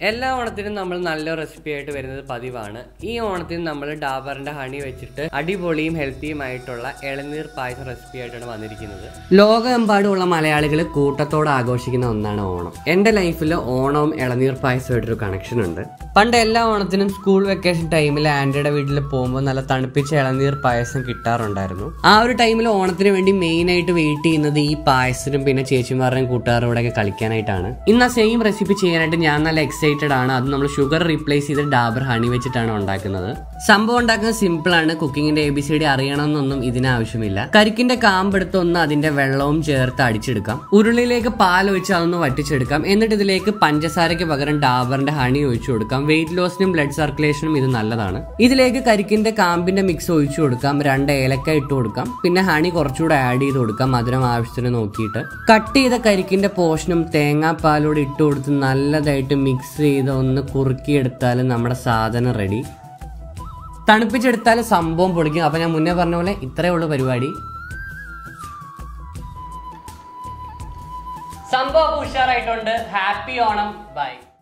എല്ലാ ഓണത്തിനും നമ്മൾ നല്ല റെസിപ്പി ആയിട്ട് വരുന്നത് പതിവാണ് ഈ ഓണത്തിന് നമ്മൾ ഡാബറിന്റെ ഹണി വെച്ചിട്ട് അടിപൊളിയും ഹെൽത്തിയുമായിട്ടുള്ള ഇളനീർ പായസം റെസിപ്പി ആയിട്ടാണ് വന്നിരിക്കുന്നത് ലോകമെമ്പാടുമുള്ള മലയാളികൾ കൂട്ടത്തോടെ ആഘോഷിക്കുന്ന ഒന്നാണ് ഓണം എൻ്റെ ലൈഫിൽ ഓണവും ഇളനീർ പായസമായിട്ടൊരു കണക്ഷൻ ഉണ്ട് പണ്ട് എല്ലാ ഓണത്തിനും സ്കൂൾ വെക്കേഷൻ ടൈമിൽ ആൻറ്റിയുടെ വീട്ടിൽ പോകുമ്പോൾ നല്ല തണുപ്പിച്ച ഇളനീർ പായസം കിട്ടാറുണ്ടായിരുന്നു ആ ഒരു ടൈമിൽ ഓണത്തിന് വേണ്ടി മെയിൻ ആയിട്ട് വെയിറ്റ് ചെയ്യുന്നത് ഈ പായസത്തിനും പിന്നെ ചേച്ചിമാരുടെയും കൂട്ടുകാരുടെ കൂടെ ഒക്കെ കളിക്കാനായിട്ടാണ് ഇന്ന് ആ സെയിം റെസിപ്പി ചെയ്യാനായിട്ട് ഞാൻ നല്ല എക്സൈറ്റഡ് ആണ് അത് നമ്മൾ ഷുഗർ റീപ്ലേസ് ചെയ്ത് ഡാബർ ഹണി വെച്ചിട്ടാണ് ഉണ്ടാക്കുന്നത് സംഭവം ഉണ്ടാക്കുന്നത് സിമ്പിൾ ആണ് കുക്കിങ്ങിന്റെ എ ബി സി ഡി അറിയണമെന്നൊന്നും ഇതിന് ആവശ്യമില്ല കരിക്കിന്റെ കാമ്പെടുത്ത് ഒന്ന് അതിന്റെ വെള്ളവും ചേർത്ത് അടിച്ചെടുക്കാം ഉരുളിയിലേക്ക് പാൽ ഒഴിച്ച് അതൊന്ന് വറ്റിച്ചെടുക്കാം എന്നിട്ട് ഇതിലേക്ക് പഞ്ചസാരയ്ക്ക് പകരം ഡാബറിന്റെ ഹണി ഒഴിച്ചു കൊടുക്കാം വെയിറ്റ് ലോസിനും ബ്ലഡ് സർക്കുലേഷനും ഇത് നല്ലതാണ് ഇതിലേക്ക് കരിക്കിന്റെ കാമ്പിന്റെ മിക്സ് ഒഴിച്ചു കൊടുക്കാം രണ്ട് ഏലക്ക ഇട്ട് കൊടുക്കാം പിന്നെ ഹണി കുറച്ചുകൂടെ ആഡ് ചെയ്ത് കൊടുക്കാം മധുരം ആവശ്യത്തിന് നോക്കിയിട്ട് കട്ട് ചെയ്ത കരിക്കിന്റെ പോഷനും തേങ്ങാപ്പാലോട് ഇട്ട് കൊടുത്ത് നല്ലതായിട്ട് മിക്സ് ചെയ്ത് ഒന്ന് കുറുക്കിയെടുത്താൽ നമ്മുടെ സാധനം റെഡി തണുപ്പിച്ചെടുത്താൽ സംഭവം പൊളിക്കും അപ്പൊ ഞാൻ മുന്നേ പറഞ്ഞ പോലെ ഇത്രയേ ഉള്ളൂ പരിപാടി സംഭവം ഉഷാറായിട്ടുണ്ട് ഹാപ്പി ഓണം ബൈ